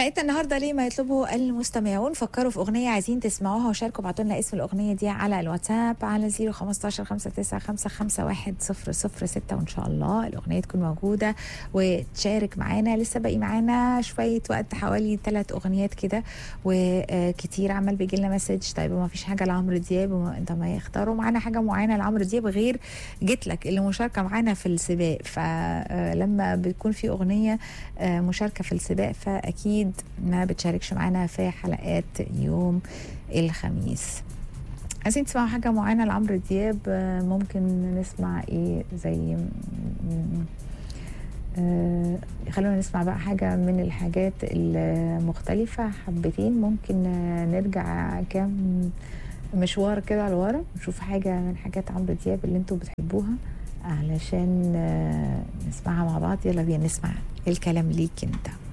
حلقتنا النهارده ليه ما يطلبه المستمعون فكروا في اغنيه عايزين تسمعوها وشاركوا ابعتوا لنا اسم الاغنيه دي على الواتساب على 015 59 ستة وان شاء الله الاغنيه تكون موجوده وتشارك معانا لسه باقي معانا شويه وقت حوالي ثلاث اغنيات كده وكتير عمال بيجي لنا مسج طيب ما فيش حاجه لعمرو دياب وما- طب ما يختاروا معانا حاجه معينه لعمرو دياب غير جيت لك اللي مشاركه معانا في السباق فلما بتكون في اغنيه آه، مشاركه في السباق فاكيد ما بتشاركش معانا في حلقات يوم الخميس عايزين تسمعوا حاجه معينه لعمرو دياب آه، ممكن نسمع ايه زي م- م- آه، خلونا نسمع بقى حاجة من الحاجات المختلفة حبتين ممكن آه، نرجع كام مشوار كده لورا نشوف حاجة من حاجات عمرو دياب اللي انتوا بتحبوها علشان آه، نسمعها مع بعض يلا بينا نسمع الكلام ليك انت